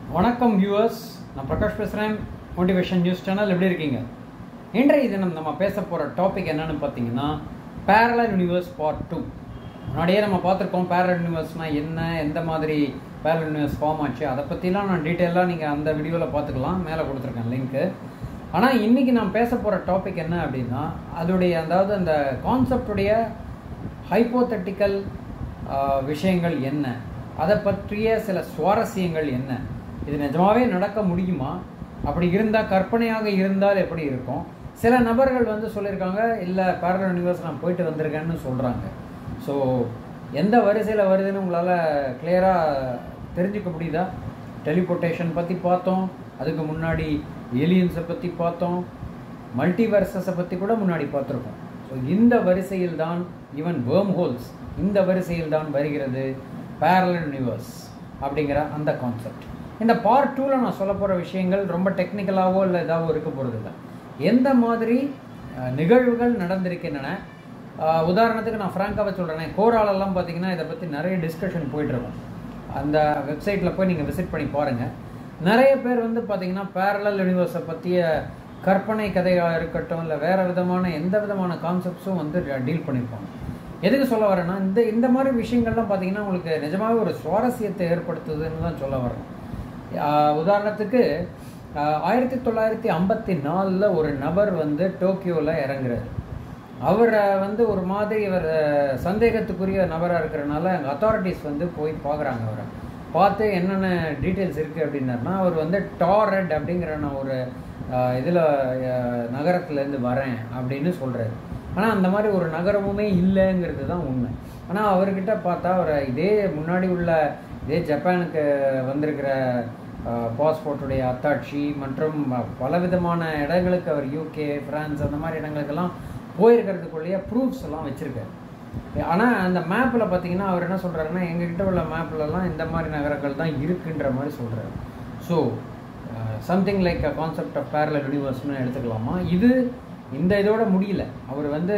வணக்கம் வியூவர்ஸ் நான் பிரகாஷ் பேசுகிறேன் மோட்டிவேஷன் நியூஸ் சேனல் எப்படி இருக்கீங்க இன்றைய தினம் நம்ம பேச போகிற டாபிக் என்னன்னு பார்த்தீங்கன்னா பேரலல் யூனிவர்ஸ் பார்ட் டூ முன்னாடியே நம்ம பார்த்துருக்கோம் பேரலல் யூனிவர்ஸ்னால் என்ன எந்த மாதிரி பேரலல் யூனிவர்ஸ் ஃபார்ம் ஆச்சு அதை பற்றிலாம் நான் டீட்டெயிலாக நீங்கள் அந்த வீடியோவில் பார்த்துக்கலாம் மேலே கொடுத்துருக்கேன் லிங்க்கு ஆனால் இன்றைக்கி நான் பேச போகிற டாபிக் என்ன அப்படின்னா அதோடைய அதாவது அந்த கான்செப்டுடைய ஹைப்போதட்டிக்கல் விஷயங்கள் என்ன அதை பற்றிய சில சுவாரஸ்யங்கள் என்ன இது நிஜமாவே நடக்க முடியுமா அப்படி இருந்தால் கற்பனையாக இருந்தால் எப்படி இருக்கும் சில நபர்கள் வந்து சொல்லியிருக்காங்க இல்லை பேரல் யூனிவர்ஸ் நான் போயிட்டு வந்திருக்கேன்னு சொல்கிறாங்க ஸோ எந்த வரிசையில் வருதுன்னு உங்களால் கிளியராக தெரிஞ்சுக்க முடியுதா டெலிபோர்ட்டேஷன் பற்றி பார்த்தோம் அதுக்கு முன்னாடி ஏலியன்ஸை பற்றி பார்த்தோம் மல்டிவர்சஸை பற்றி கூட முன்னாடி பார்த்துருக்கோம் ஸோ இந்த வரிசையில் தான் ஈவன் வேர்ம் ஹோல்ஸ் இந்த வரிசையில் தான் வருகிறது பேரலல் யூனிவர்ஸ் அப்படிங்கிற அந்த கான்செப்ட் இந்த பார்ட் டூவில் நான் சொல்ல போகிற விஷயங்கள் ரொம்ப டெக்னிக்கலாகவோ இல்லை இதாகவோ இருக்க போகிறது இல்லை எந்த மாதிரி அஹ், நிகழ்வுகள் நடந்திருக்கின்றன அஹ், உதாரணத்துக்கு நான் ஃப்ராங்காகவே சொல்கிறேன் கோராலெல்லாம் பார்த்தீங்கன்னா இதை பற்றி நிறைய டிஸ்கஷன் போயிட்டுருக்கும் அந்த வெப்சைட்டில் போய் நீங்கள் விசிட் பண்ணி பாருங்கள் நிறைய பேர் வந்து பார்த்தீங்கன்னா பேரலல் யூனிவர்ஸை பற்றிய கற்பனை கதையாக இருக்கட்டும் இல்லை வேறு விதமான எந்த விதமான கான்செப்ட்ஸும் வந்து டீல் பண்ணியிருப்பாங்க எதுக்கு சொல்ல வரேன்னா இந்த இந்த மாதிரி விஷயங்கள்லாம் பார்த்தீங்கன்னா உங்களுக்கு நிஜமாவே ஒரு சுவாரஸ்யத்தை ஏற்படுத்துதுன்னு தான் சொல்ல வரேன் ஆஹ் உதாரணத்துக்கு ஆஹ் ஆயிரத்தி தொள்ளாயிரத்தி ஐம்பத்தி நாலில் ஒரு நபர் வந்து டோக்கியோவில் இறங்குறாரு அவரை வந்து ஒரு மாதிரி இவர் அஹ், சந்தேகத்துக்குரிய நபராக இருக்கிறனால அங்கே அத்தாரிட்டிஸ் வந்து போய் பார்க்குறாங்க அவரை பார்த்து என்னென்ன டீட்டெயில்ஸ் இருக்குது அப்படின்னாருனா அவர் வந்து டாரட் அப்படிங்கிற நான் ஒரு இதில் நகரத்துலேருந்து வரேன் அப்படின்னு சொல்கிறாரு ஆனால் அந்த மாதிரி ஒரு நகரமுமே இல்லைங்கிறது தான் உண்மை ஆனால் அவர்கிட்ட பார்த்தா அவர் இதே முன்னாடி உள்ள இதே ஜப்பானுக்கு வந்திருக்கிற பாஸ்போர்ட்டுடைய அத்தாட்சி மற்றும் பலவிதமான இடங்களுக்கு அவர் யூகே பிரான்ஸ் அந்த மாதிரி இடங்களுக்கெல்லாம் போயிருக்கிறதுக்குள்ளேயே ப்ரூஃப்ஸ் எல்லாம் வச்சுருக்காரு ஆனால் அந்த மேப்பில் பார்த்தீங்கன்னா அவர் என்ன சொல்கிறாருன்னா எங்ககிட்ட உள்ள மேப்லலாம் இந்த மாதிரி நகரங்கள் தான் இருக்குன்ற மாதிரி சொல்கிறாரு so something like a concept of parallel யூனிவர்ஸ்னு எடுத்துக்கலாமா இது இந்த இதோட முடியல அவர் வந்து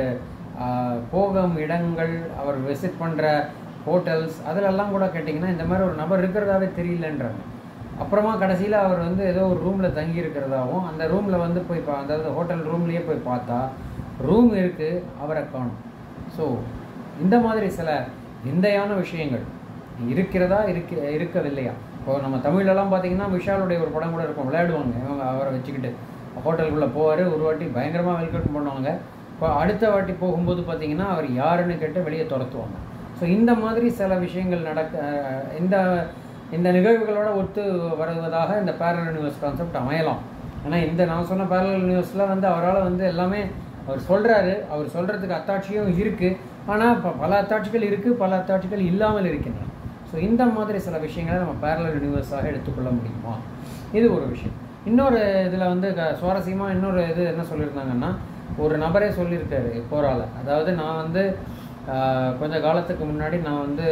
அஹ், போகும் இடங்கள் அவர் விசிட் பண்ணுற ஹோட்டல்ஸ் அதிலெல்லாம் கூட கேட்டிங்கன்னா இந்த மாதிரி ஒரு நபர் இருக்கிறதாவே தெரியலன்றாங்க அப்புறமா கடைசியில் அவர் வந்து ஏதோ ஒரு ரூமில் தங்கி இருக்கிறதாவும் அந்த ரூமில் வந்து போய் பா அதாவது ஹோட்டல் ரூம்லேயே போய் பார்த்தா ரூம் இருக்குது அவரை காணும் ஸோ இந்த மாதிரி சில விந்தையான விஷயங்கள் இருக்கிறதா இருக்க இருக்கவில்லையா இப்போ நம்ம தமிழ்லலாம் பார்த்தீங்கன்னா விஷாலுடைய ஒரு படம் கூட இருக்கும் விளையாடுவாங்க இவங்க அவரை வச்சுக்கிட்டு ஹோட்டலுக்குள்ளே போவார் ஒரு வாட்டி பயங்கரமாக வெல்கம் பண்ணுவாங்க இப்போ அடுத்த வாட்டி போகும்போது பார்த்தீங்கன்னா அவர் யாருன்னு கேட்டு வெளியே துரத்துவாங்க ஸோ இந்த மாதிரி சில விஷயங்கள் நடக்க அஹ், இந்த இந்த நிகழ்வுகளோட ஒத்து வருவதாக இந்த பேரல் யூனிவர்ஸ் கான்செப்ட் அமையலாம் ஏன்னா இந்த நான் சொன்ன பேரல் யூனிவர்ஸில் வந்து அவரால் வந்து எல்லாமே அவர் சொல்கிறாரு அவர் சொல்கிறதுக்கு அத்தாட்சியும் இருக்குது ஆனால் இப்போ பல அத்தாட்சிகள் இருக்குது பல அத்தாட்சிகள் இல்லாமல் இருக்கின்றன ஸோ இந்த மாதிரி சில விஷயங்களை நம்ம பேரலல் யூனிவர்ஸாக எடுத்துக்கொள்ள முடியுமா இது ஒரு விஷயம் இன்னொரு இதில் வந்து க- சுவாரஸ்யமா இன்னொரு இது என்ன சொல்லியிருந்தாங்கன்னா ஒரு நபரே சொல்லியிருக்காரு போரால அதாவது நான் வந்து ஆஹ், கொஞ்ச காலத்துக்கு முன்னாடி நான் வந்து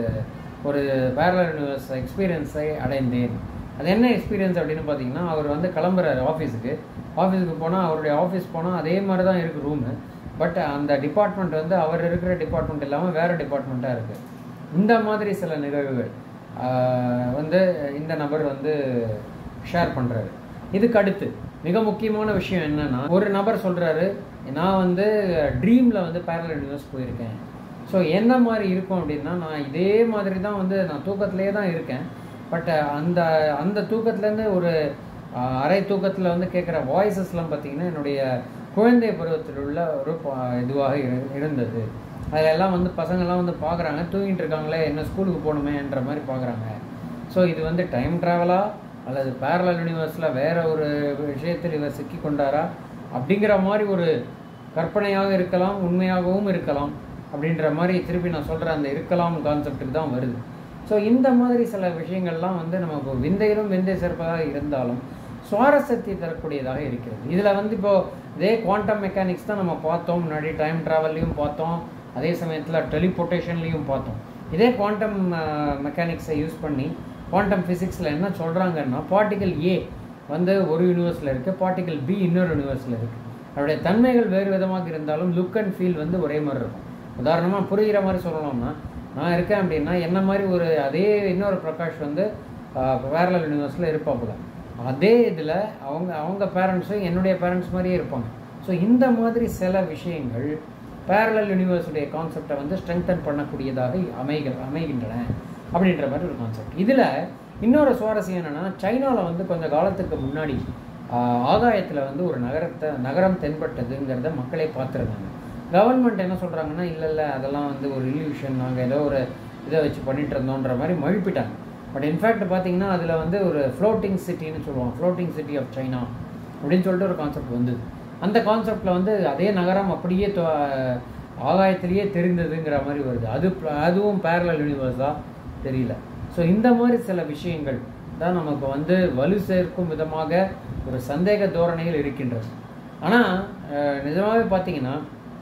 ஒரு பேரலல் யூனிவர்ஸ் எக்ஸ்பீரியன்ஸை அடைந்தேன் அது என்ன எக்ஸ்பீரியன்ஸ் அப்படின்னு பார்த்தீங்கன்னா அவர் வந்து கிளம்புறாரு ஆஃபீஸுக்கு ஆஃபீஸுக்கு போனால் அவருடைய ஆஃபீஸ் போனால் அதே மாதிரி தான் இருக்குது ரூமு பட் அந்த டிபார்ட்மெண்ட் வந்து அவர் இருக்கிற டிபார்ட்மெண்ட் இல்லாமல் வேறு டிபார்ட்மெண்ட்டாக இருக்குது இந்த மாதிரி சில நிகழ்வுகள் ஆஹ், வந்து இந்த நபர் வந்து ஷேர் பண்ணுறாரு இதுக்கு அடுத்து மிக முக்கியமான விஷயம் என்னன்னா ஒரு நபர் சொல்கிறாரு நான் வந்து ட்ரீமில் வந்து பேரல் யூனிவர்ஸ் போயிருக்கேன் ஸோ என்ன மாதிரி இருக்கும் அப்படின்னா நான் இதே மாதிரி தான் வந்து நான் தூக்கத்திலே தான் இருக்கேன் பட் அந்த அந்த தூக்கத்துலேருந்து ஒரு ஆஹ், அரை தூக்கத்தில் வந்து கேட்குற வாய்ஸஸ்லாம் பார்த்தீங்கன்னா என்னுடைய குழந்தை பருவத்தில் உள்ள ஒரு ப- இதுவாக இரு- இருந்தது அதில் எல்லாம் வந்து பசங்கள்லாம் வந்து பார்க்குறாங்க தூங்கிட்டு இருக்காங்களே என்ன ஸ்கூலுக்கு போகணுமேன்ற மாதிரி பார்க்குறாங்க ஸோ இது வந்து டைம் ட்ராவலா அல்லது பேரலல் யூனிவர்ஸில் வேற ஒரு விஷயத்தில் இவர் சிக்கி கொண்டாரா அப்படிங்கிற மாதிரி ஒரு கற்பனையாக இருக்கலாம் உண்மையாகவும் இருக்கலாம் அப்படின்ற மாதிரி திருப்பி நான் சொல்கிற அந்த இருக்கலாம் கான்செப்டுக்கு தான் வருது ஸோ இந்த மாதிரி சில விஷயங்கள்லாம் வந்து நமக்கு விந்தையிலும் விந்தை சேர்ப்பதாக இருந்தாலும் சுவாரஸ்யத்தை தரக்கூடியதாக இருக்கிறது இதில் வந்து இப்போ இதே குவாண்டம் மெக்கானிக்ஸ் தான் நம்ம பார்த்தோம் முன்னாடி டைம் ட்ராவல்லையும் பார்த்தோம் அதே சமயத்தில் டெலிபோர்ட்டேஷன்லையும் பார்த்தோம் இதே குவாண்டம் மெக்கானிக்ஸை யூஸ் பண்ணி குவாண்டம் ஃபிசிக்ஸில் என்ன சொல்கிறாங்கன்னா பார்ட்டிகல் ஏ வந்து ஒரு யூனிவர்ஸில் இருக்குது பார்ட்டிகல் பி இன்னொரு யூனிவர்ஸில் இருக்குது அதோடைய தன்மைகள் வேறு விதமாக இருந்தாலும் லுக் அண்ட் ஃபீல் வந்து ஒரே மாதிரி இருக்கும் உதாரணமாக புரிகிற மாதிரி சொல்லணும்னா நான் இருக்கேன் அப்படின்னா என்ன மாதிரி ஒரு அதே இன்னொரு பிரகாஷ் வந்து பேரலல் யூனிவர்ஸில் இருப்பாப்புல அதே இதில் அவங்க அவங்க பேரண்ட்ஸும் என்னுடைய பேரண்ட்ஸ் மாதிரியே இருப்பாங்க ஸோ இந்த மாதிரி சில விஷயங்கள் பேரலல் யூனிவர்ஸுடைய கான்செப்டை வந்து ஸ்ட்ரெங்தன் பண்ணக்கூடியதாக அமைக அமைகின்றன அப்படின்ற மாதிரி ஒரு கான்செப்ட் இதில் இன்னொரு சுவாரஸ்யம் என்னென்னா சைனாவில் வந்து கொஞ்சம் காலத்துக்கு முன்னாடி ஆகாயத்தில் வந்து ஒரு நகரத்தை நகரம் தென்பட்டதுங்கிறத மக்களே பார்த்துருந்தாங்க கவர்மெண்ட் என்ன சொல்கிறாங்கன்னா இல்லை இல்லை அதெல்லாம் வந்து ஒரு இல்யூஷன் நாங்கள் ஏதோ ஒரு இதை வச்சு பண்ணிட்டு இருந்தோன்ற மாதிரி மழுப்பிட்டாங்க பட் இன்ஃபேக்ட் பார்த்தீங்கன்னா அதில் வந்து ஒரு ஃப்ளோட்டிங் சிட்டின்னு சொல்லுவாங்க ஃப்ளோட்டிங் சிட்டி ஆஃப் சைனா அப்படின்னு சொல்லிட்டு ஒரு கான்செப்ட் வந்தது அந்த கான்செப்டில் வந்து அதே நகரம் அப்படியே தொ- ஆகாயத்திலேயே தெரிந்ததுங்கிற மாதிரி வருது அது ப- அதுவும் பேரலல் யூனிவர்ஸாக தெரியல ஸோ இந்த மாதிரி சில விஷயங்கள் தான் நமக்கு வந்து வலு சேர்க்கும் விதமாக ஒரு சந்தேக தோரணையில் இருக்கின்றது ஆனால் நிஜமாகவே பார்த்தீங்கன்னா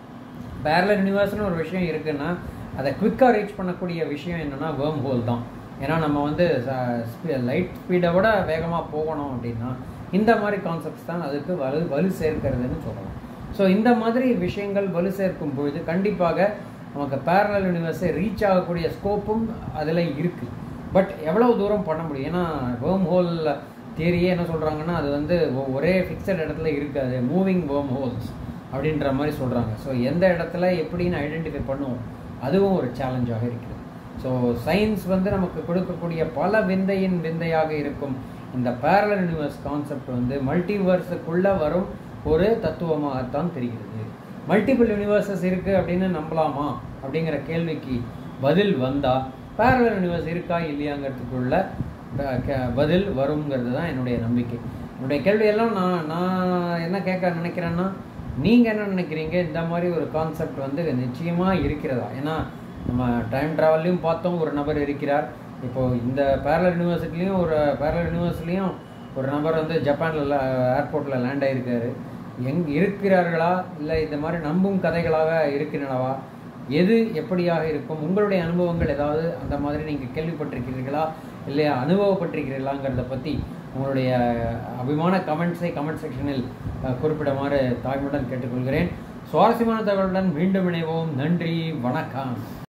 பேரலல் யூனிவர்ஸ்னு ஒரு விஷயம் இருக்குன்னா அதை குவிக்காக ரீச் பண்ணக்கூடிய விஷயம் என்னென்னா வேர்ம் ஹோல் தான் ஏன்னா நம்ம வந்து லைட் ஸ்பீடை விட வேகமாக போகணும் அப்படின்னா இந்த மாதிரி கான்செப்ட்ஸ் தான் அதுக்கு வலு வலு சேர்க்கிறதுன்னு சொல்லலாம் ஸோ இந்த மாதிரி விஷயங்கள் வலு சேர்க்கும் பொழுது கண்டிப்பாக நமக்கு பேரலல் யூனிவர்ஸை ரீச் ஆகக்கூடிய ஸ்கோப்பும் அதில் இருக்குது பட் எவ்வளவு தூரம் பண்ண முடியும் ஏன்னா வேர்ம் ஹோல் தியரியே என்ன சொல்கிறாங்கன்னா அது வந்து ஒ- ஒரே ஃபிக்ஸட் இடத்துல இருக்காது மூவிங் வேர்ம் ஹோல்ஸ் அப்படின்ற மாதிரி சொல்கிறாங்க ஸோ எந்த இடத்துல எப்படின்னு ஐடென்டிஃபை பண்ணுவோம் அதுவும் ஒரு சேலஞ்சாக இருக்குது ஸோ சயின்ஸ் வந்து நமக்கு கொடுக்கக்கூடிய பல விந்தையின் விந்தையாக இருக்கும் இந்த பேரலல் யூனிவர்ஸ் கான்செப்ட் வந்து மல்டிவர்ஸுக்குள்ளே வரும் ஒரு தத்துவமாகத்தான் தெரிகிறது மல்டிபிள் யூனிவர்சஸ் இருக்குது அப்படின்னு நம்பலாமா அப்படிங்கிற கேள்விக்கு பதில் வந்தால் பேரலல் யூனிவர்ஸ் இருக்கா இல்லையாங்கிறதுக்குள்ள ப- க- பதில் வருங்கிறது தான் என்னுடைய நம்பிக்கை என்னுடைய கேள்வியெல்லாம் நான் நான் என்ன கேட்க நினைக்கிறேன்னா நீங்கள் என்ன நினைக்கிறீங்க இந்த மாதிரி ஒரு கான்செப்ட் வந்து நிச்சயமாக இருக்கிறதா ஏன்னா நம்ம டைம் ட்ராவல்லையும் பார்த்தோம் ஒரு நபர் இருக்கிறார் இப்போ இந்த பேரலல் யூனிவர்சிட்டிலையும் ஒரு பேரலல் யூனிவர்ஸ்லேயும் ஒரு நபர் வந்து ஜப்பானில் ஏர்போர்ட்டில் லேண்ட் ஆகியிருக்காரு எங் இருக்கிறார்களா இல்லை இந்த மாதிரி நம்பும் கதைகளாக இருக்கின்றனவா எது எப்படியாக இருக்கும் உங்களுடைய அனுபவங்கள் ஏதாவது அந்த மாதிரி நீங்கள் கேள்விப்பட்டிருக்கிறீர்களா இல்லையா அனுபவப்பட்டிருக்கிறீர்களாங்கிறத பற்றி உங்களுடைய அபிமான கமெண்ட்ஸை கமெண்ட் செக்ஷனில் அஹ், குறிப்பிடுமாறு தாழ்மையுடன் கேட்டுக்கொள்கிறேன் சுவாரஸ்யமான தகவலுடன் மீண்டும் இணைவோம் நன்றி வணக்கம்